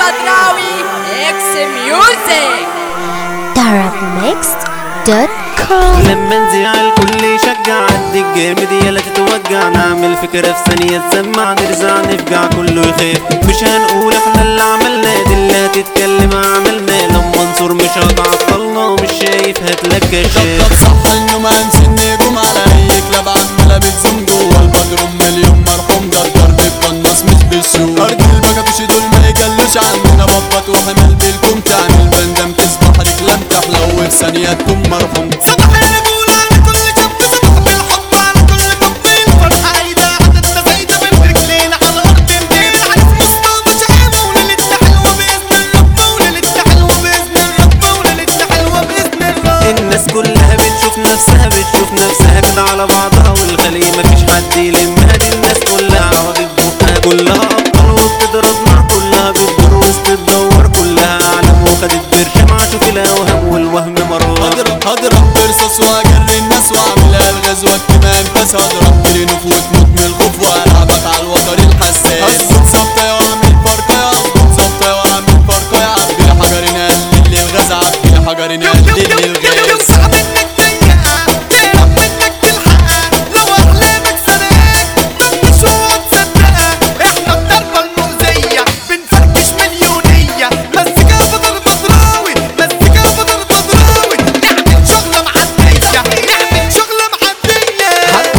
البدراوي اكس ميوزك darabmixed.com لما نزيع الكل يشجع عدي الجامد يلا تتوجع نعمل فكرة في ثانية تسمع نرزع نفجع كله يخاف مش هنقول احنا اللي عملنا دي اللي هتتكلم عملنا لما نصور مش هتعطلنا مش شايف هاتلك كشاف طب صح انه ما نسي النجوم على اي كلاب عمالة بتزوم جوه البدروم مليون مرحوم جدار بتقنص مش بالسوق ارض البكاتوش دول ما يجلوش عننا بطبط وحمل بالكم تعمل بندم تصبح رجلام تحلو في ثانية تكون مرحوم صباح الرجولة على كل شاب صباح بالحب على كل طبين فرحة عيدة عددنا زايدة من رجلين على الأرض ندين العريس مصطفى شقاوة وليلتنا حلوة بإذن الرب وليلتنا حلوة بإذن الرب وليلتنا حلوة بإذن الرب الناس كلها بتشوف نفسها بتشوف نفسها كده على بعضها والخلية مفيش حد يلمها دي الناس كلها عوضت بقها كلها أبطال وبتضرب نار كلها بتدور وبتدور كلها أعلام وخدت برشام عاشوا في الأوهام والوهم مرار هضرب هضرب برصاص واجري الناس واعملها الغزوة اجتماع بس هضرب ترنف وتموت من الخوف والعبك على الوتر الحساس هظبط ظبطة واعمل فرقة يا هظبط ظبطة واعمل فرقة يا عبي حجر نقلل للغاز عبي حجر نقلل للغاز صعب انك تضيقها تهرب منك تلحقها لو احلامك سرقاك طنش واقعد صدقها احنا الضربة المؤذية بنفركش مليونية مزيكا بدر بدراوي مزيكا بدر بدراوي نعمل شغلة معدية نعمل شغلة معدية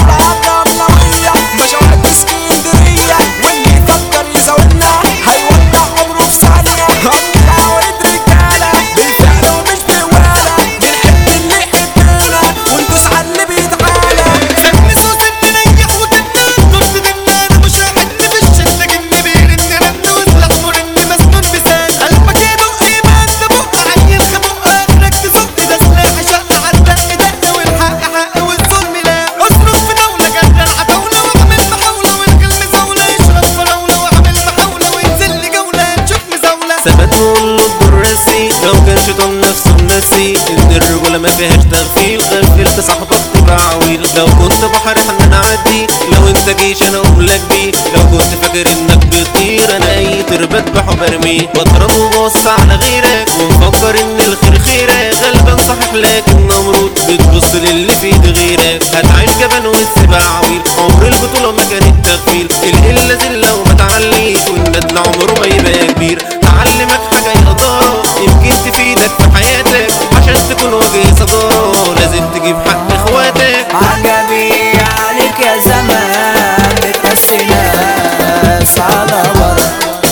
مشاوير اسكندرية واللي يفكر يزاولنا هيودع عمره في ثانية هنطلع ولد رجالة بالفعل ومش بوالة بنحب اللي يحبنا وندوس على اللي بيتعالى سمس وسم نيح وتبنا كنت دمنا انا مش راحن في الشدة جن بيرن رن وسلاح مرن مسنون بسان قلبك يدق ايمان تبق عيل خبق اخرك تزق ده سلاح شق عالدق دق والحق حق والظلم لا اصرف في دولة جنة العتاولة واعمل محاولة والكل مزاولة يشرب فراولة واعمل محاولة وينزل لي جولة تشوف مزاولة ثبت وقول له الدراسي لو كان شيطان نفسه منسي ان الرجولة ما فيهاش تغفيل غفلت صاحبك تبقى عويل لو كنت بحر احنا نعدي لو انت جيش انا اقوم لك بيه لو كنت فاكر انك بتطير انا اي تربة بحو برميه بضرب وبص على غيرك ومفكر ان الخير خيرك غلبان صحيح لكن نمرود بتبص للي في ايد غيرك هتعيش جبان والسباع عويل عمر البطولة ما كانت تغفيل القلة ذلة وما تعليش والندل عمره ما يبقى كبير تعلمك حاجة يا إدارة يمكن تفيدك في حياتك عشان تكون وجه صدارة لازم تجيب حق اخواتك عجبي عليك يا زمان بتمشي ناس على ورا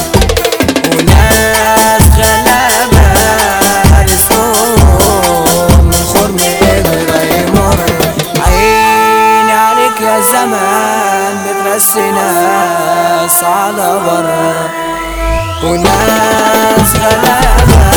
وناس غلابة رزقهم خرم إبرة يمر عيني عليك يا زمان بترسي ناس على بر وناس غلابة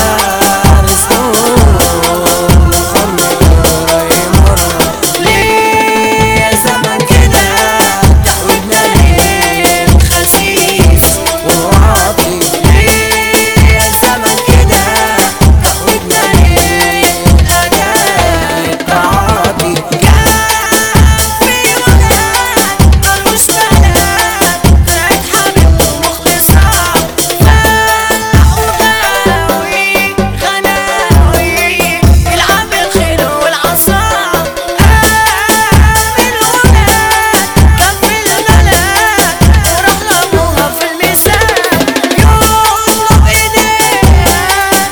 رزقهم خرم إبرة يمر ليه يا زمن كده تعودنا ليه خسيس وعاطي ليه يا زمن كده تعودنا ليه أداء التعاطي كان في ولد ملوش بلد طلعت حبيبته مخلصة غناوي غناوي يلعب بالخيل والعصا آمن ولاد كان في البلد وراح لأبوها في الميزان يطلب إيديها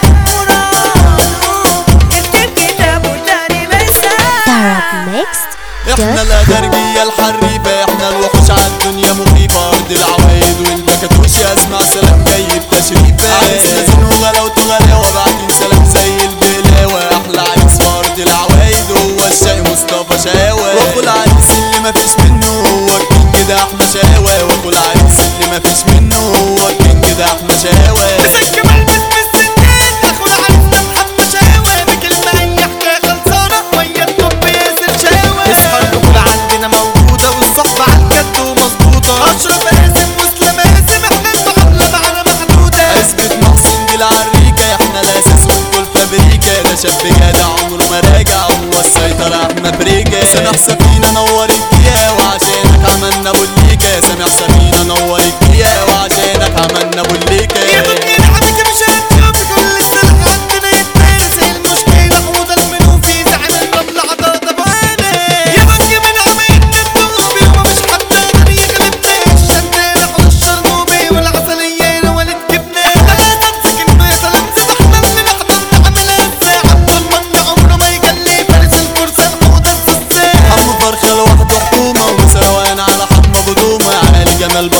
وراله يكتب كتابه تاني ميزان احنا darabmixed.com الادرجية الحريفة احنا الوحوش عالدنيا مخيفة ارض العوايد والبكاتوش يا اسمع سلام جاي بتشريفة عريسنا زنوغة لو تغلاوة بعدين سلام زي البلاوة احلى عريس في ارض العوايد هو الشقي مصطفى شقاوة واخو العريس اللي مفيش منه هو الكينج ده احمد شقاوة واخو العريس اللي مفيش منه هو الكينج ده احمد شقاوة مسك ملبس بالسكين اخو العريس ده محمد شاوي بكلمة اي حكاية خلصانة ويا الطب ياسر شاوي اصحى الرجولة عندنا موجودة والصحبة عالجد ومظبوطة اشرف قاسم واسلام قاسم احنا المعاملة معانا محدودة اثبت محسن دي العريكة احنا الاساس والكل فابريكا ده شاب جدع عمره ما راجع هو السيطرة احمد بريكا سامح سفينة نور الدقيقة وعشانك عملنا بوليكا سامح سفينة نور الدقيقة وعشانك عملنا بوليكا يا دنيا حبيبي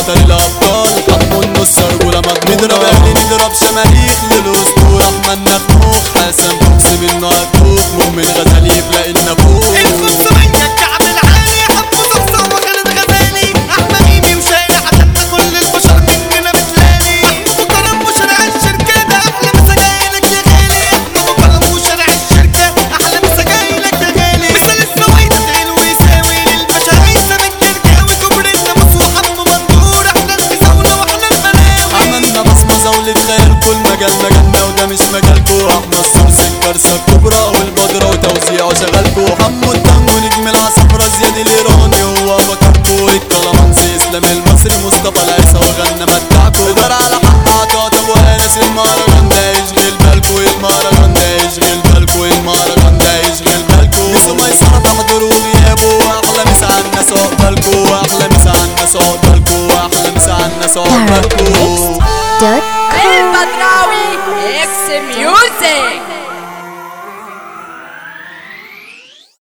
بطل الابطال حمو النص رجولة مضمونة نضرب اهلي نضرب شماريخ للاسطورة احمد نفوخ حسن بوكس منه هتدوخ مؤمن غزالي يفلق النافوخ الخمسمية الكعب العالي حمو صفصة وخالد غزالي احمد ايمي وشارع حتى كل البشر مننا بتلالي احمد كرم وشارع الشركة ده احلى مسا جايلك يا غالي احمد كرم وشارع الشركة احلى مسا جايلك يا غالي مثال السويد تقيل ويساوي للباشا هيثم الجرجاوي كوبري الناموس وحمو بندور احنا المساولة واحنا الملاوي عملنا بصمة زاولة خيالكوا المجال مجالنا وده مش مجالكوا احنا السورس الكارثة الكبرى والبودرة وتوزيعه شغالكوا حمو التانجو نجم العصفرة زياد الايراني هو بكركوا الكلامانسي اسلام المصري مصطفى العيسى وغنى متعكوا دار على حق عطاء ابو انس المهرجان ده يشغل بالكوا المهرجان ده يشغل بالكوا المهرجان ده يشغل بالكوا نسوا ميسرة تحضر وغيابه واحلى مسا على الناس عقبالكوا واحلى مسا على الناس عقبالكوا واحلى مسا على الناس عقبالكوا البدراوي اكس ميوزك